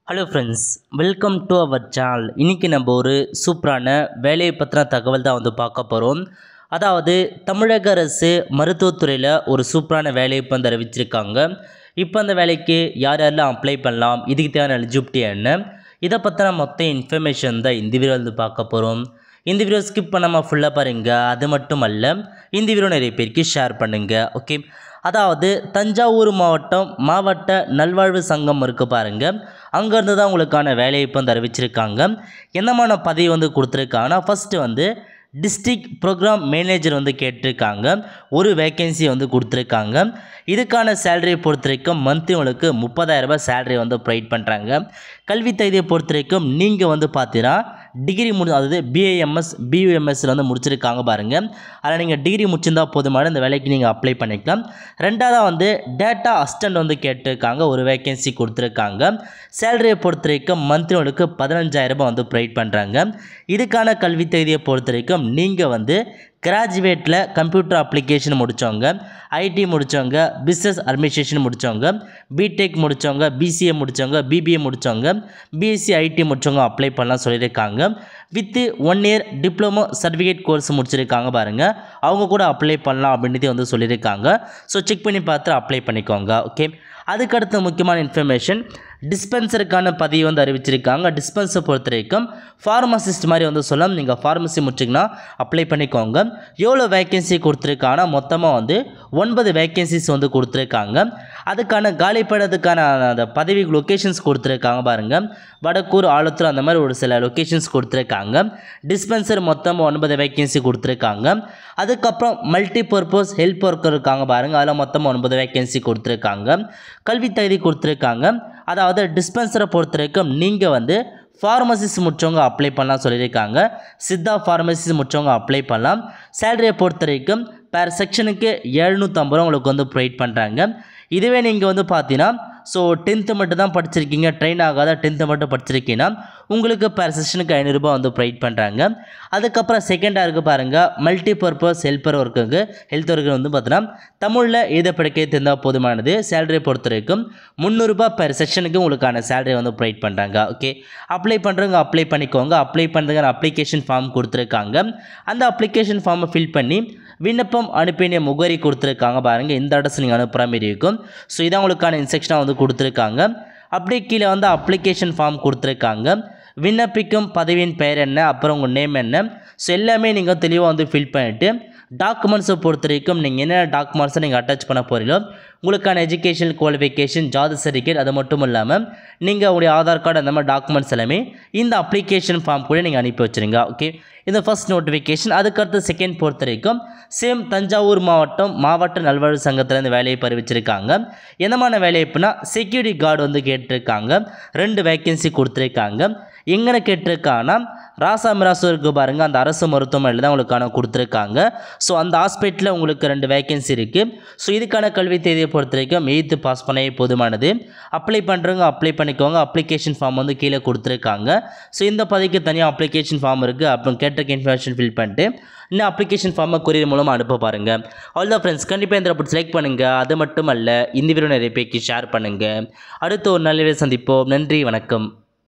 hello friends welcome to our channel இன்றைக்கி நம்ம ஒரு சூப்பரான வேலையை பற்றின தகவல் தான் வந்து பார்க்க போகிறோம் அதாவது தமிழக அரசு மருத்துவத்துறையில் ஒரு சூப்பரான வேலையை இப்போ வந்து அறிவிச்சிருக்காங்க இப்போ அந்த வேலைக்கு யார் யாரெல்லாம் அப்ளை பண்ணலாம் இதுக்கு தேவையான எலிஜிபிலிட்டி என்ன இதை பற்றின மொத்த இன்ஃபர்மேஷன் தான் இந்த வீடியோ வந்து பார்க்க போகிறோம் இந்த வீடியோ ஸ்கிப் பண்ணாமல் ஃபுல்லாக பாருங்கள் அது மட்டும் அல்ல இந்த வீடியோ நிறைய பேருக்கு ஷேர் பண்ணுங்கள் ஓகே அதாவது தஞ்சாவூர் மாவட்டம் மாவட்ட நல்வாழ்வு சங்கம் இருக்குது பாருங்கள் அங்கேருந்து தான் உங்களுக்கான வேலையை இப்போ வந்து அறிவிச்சிருக்காங்க என்னமான பதவி வந்து கொடுத்துருக்காங்கன்னா ஃபஸ்ட்டு வந்து டிஸ்ட்ரிக்ட் ப்ரோக்ராம் மேனேஜர் வந்து கேட்டிருக்காங்க ஒரு வேக்கன்சி வந்து கொடுத்துருக்காங்க இதுக்கான சேலரியை பொறுத்த வரைக்கும் மந்த்லி உங்களுக்கு முப்பதாயிரம் ரூபாய் சேலரி வந்து ப்ரொவைட் பண்ணுறாங்க கல்வி தகுதியை பொறுத்த வரைக்கும் நீங்கள் வந்து பார்த்தீங்கன்னா டிகிரி முடி அதாவது பிஏஎம்எஸ் பியூஎம்எஸ்ல வந்து முடிச்சிருக்காங்க பாருங்கள் அதில் நீங்கள் டிகிரி முடிச்சிருந்தா போதுமான இந்த வேலைக்கு நீங்கள் அப்ளை பண்ணிக்கலாம் ரெண்டாவதாக வந்து டேட்டா அசிஸ்டன்ட் வந்து கேட்டிருக்காங்க ஒரு வேகன்சி கொடுத்துருக்காங்க சேலரியை பொறுத்த வரைக்கும் மந்த்லி உங்களுக்கு பதினஞ்சாயிரம் ரூபாய் வந்து ப்ரொவைட் பண்ணுறாங்க இதுக்கான கல்வி தகுதியை பொறுத்த வரைக்கும் நீங்கள் வந்து கிராஜுவேட்டில் கம்ப்யூட்டர் அப்ளிகேஷன் முடித்தவங்க ஐடி முடித்தவங்க பிஸ்னஸ் அட்மினிஸ்ட்ரேஷன் முடித்தவங்க பிடெக் முடித்தவங்க பிசிஏ முடித்தவங்க பிபிஏ முடித்தவங்க பிஎஸ்சி ஐடி முடித்தவங்க அப்ளை பண்ணலாம் சொல்லியிருக்காங்க with one year diploma certificate course முடிச்சிருக்காங்க பாருங்கள் அவங்க கூட அப்ளை பண்ணலாம் அப்படின்றதே வந்து சொல்லியிருக்காங்க ஸோ செக் பண்ணி பார்த்து அப்ளை பண்ணிக்கோங்க ஓகே அதுக்கடுத்த முக்கியமான இன்ஃபர்மேஷன் டிஸ்பென்சருக்கான பதவி வந்து அறிவிச்சிருக்காங்க டிஸ்பென்சரை பொறுத்த வரைக்கும் ஃபார்மசிஸ்ட் மாதிரி வந்து சொல்லலாம் நீங்கள் ஃபார்மசி முடிச்சிங்கன்னா அப்ளை பண்ணிக்கோங்க எவ்வளோ வேக்கன்சி கொடுத்துருக்காங்கன்னா மொத்தமாக வந்து ஒன்பது வேக்கன்சிஸ் வந்து கொடுத்துருக்காங்க அதுக்கான காலிப்படத்துக்கான அந்த பதவி லொக்கேஷன்ஸ் கொடுத்துருக்காங்க பாருங்கள் வடக்கூர் ஆலத்தூர் அந்த மாதிரி ஒரு சில லொக்கேஷன்ஸ் கொடுத்துருக்காங்க டிஸ்பென்சர் மொத்தம் ஒன்பது வேக்கன்சி கொடுத்துருக்காங்க அதுக்கப்புறம் மல்டி பர்பஸ் ஹெல்ப் ஒர்க்கர் இருக்காங்க பாருங்கள் அதில் மொத்தம் ஒன்பது வேக்கன்சி கொடுத்துருக்காங்க கல்வி தகுதி கொடுத்துருக்காங்க அதாவது டிஸ்பென்சரை பொறுத்த வரைக்கும் நீங்கள் வந்து ஃபார்மசிஸ்ட் முடிச்சவங்க அப்ளை பண்ணலாம் சொல்லியிருக்காங்க சித்தா ஃபார்மசிஸ்ட் முடிச்சவங்க அப்ளை பண்ணலாம் சேலரியை பொறுத்த வரைக்கும் பேர் செக்ஷனுக்கு எழுநூற்றம்பது ரூபா உங்களுக்கு வந்து ப்ரொவைட் பண்ணுறாங்க இதுவே நீங்கள் வந்து பார்த்தீங்கன்னா ஸோ டென்த்து மட்டும் தான் படிச்சிருக்கீங்க ட்ரெயின் ஆகாத டென்த்து மட்டும் படிச்சிருக்கீங்கன்னா உங்களுக்கு per செஷனுக்கு ஐநூறுரூபா வந்து ப்ரொவைட் பண்ணுறாங்க அதுக்கப்புறம் செகண்டாக இருக்குது பாருங்கள் மல்டி பர்பஸ் ஹெல்ப்பர் ஒர்க்குக்கு ஹெல்த் ஒர்க்கு வந்து பார்த்தீங்கன்னா தமிழில் எழுத படிக்க தெரிந்தால் போதுமானது சேலரியை பொறுத்த வரைக்கும் முந்நூறுரூபா per செஷனுக்கு உங்களுக்கான சேலரி வந்து ப்ரொவைட் பண்ணுறாங்க ஓகே அப்ளை பண்ணுறவங்க அப்ளை பண்ணிக்கோங்க அப்ளை பண்ணுறதுக்கான அப்ளிகேஷன் ஃபார்ம் கொடுத்துருக்காங்க அந்த அப்ளிகேஷன் ஃபார்மை ஃபில் பண்ணி விண்ணப்பம் அனுப்பின முகவரி கொடுத்துருக்காங்க பாருங்கள் இந்த அட்ரஸ் நீங்கள் அனுப்புகிற மாதிரி இருக்கும் ஸோ இதான் உங்களுக்கான இன்ஸ்ட்ரக்ஷனாக வந்து கொடுத்துருக்காங்க அப்படியே கீழே வந்து அப்ளிகேஷன் ஃபார்ம் கொடுத்துருக்காங்க விண்ணப்பிக்கும் பதவியின் பெயர் என்ன அப்புறம் உங்கள் நேம் என்ன ஸோ எல்லாமே நீங்கள் தெளிவாக வந்து ஃபில் பண்ணிவிட்டு டாக்குமெண்ட்ஸை பொறுத்த வரைக்கும் நீங்கள் என்ன டாக்குமெண்ட்ஸை நீங்கள் அட்டாச் பண்ண போகிறீங்களோ உங்களுக்கான எஜுகேஷன் குவாலிஃபிகேஷன் ஜாதி சர்டிஃபிகேட் அது மட்டும் இல்லாமல் நீங்கள் உங்களுடைய ஆதார் கார்டு அந்த மாதிரி டாக்குமெண்ட்ஸ் எல்லாமே இந்த அப்ளிகேஷன் ஃபார்ம் கூட நீங்கள் அனுப்பி வச்சுருங்க ஓகே இந்த ஃபர்ஸ்ட் நோட்டிஃபிகேஷன் அதுக்கடுத்து செகண்ட் பொறுத்த வரைக்கும் சேம் தஞ்சாவூர் மாவட்டம் மாவட்ட நல்வாழ்வு சங்கத்தில் இந்த வேலையை அறிவிச்சிருக்காங்க என்னமான வேலைப்புனா செக்யூரிட்டி கார்டு வந்து கேட்டிருக்காங்க ரெண்டு வேக்கன்சி கொடுத்துருக்காங்க எங்கே கேட்டிருக்காங்கன்னா ராசா மிராசு இருக்கு பாருங்க அந்த அரசு மருத்துவமனையில் தான் உங்களுக்கான கொடுத்துருக்காங்க ஸோ அந்த ஹாஸ்பிட்டலில் உங்களுக்கு ரெண்டு வேக்கன்சி இருக்குது ஸோ இதுக்கான கல்வி தேதியை பொறுத்த வரைக்கும் எயித்து பாஸ் பண்ணவே போதுமானது அப்ளை பண்ணுறவங்க அப்ளை பண்ணிக்கோங்க அப்ளிகேஷன் ஃபார்ம் வந்து கீழே கொடுத்துருக்காங்க ஸோ இந்த பதவிக்கு தனியாக அப்ளிகேஷன் ஃபார்ம் இருக்குது அப்புறம் கேட்டிருக்க இன்ஃபர்மேஷன் ஃபில் பண்ணிட்டு இன்னும் அப்ளிகேஷன் ஃபார்மை கொரியர் மூலமாக அனுப்ப பாருங்கள் ஆல் த ஃப்ரெண்ட்ஸ் கண்டிப்பாக இந்த அப்படி செலக்ட் பண்ணுங்கள் அது மட்டும் அல்ல இந்த வீடியோ நிறைய பேருக்கு ஷேர் பண்ணுங்கள் அடுத்த ஒரு நல்ல வீடியோ சந்திப்போம் நன்றி வணக்கம்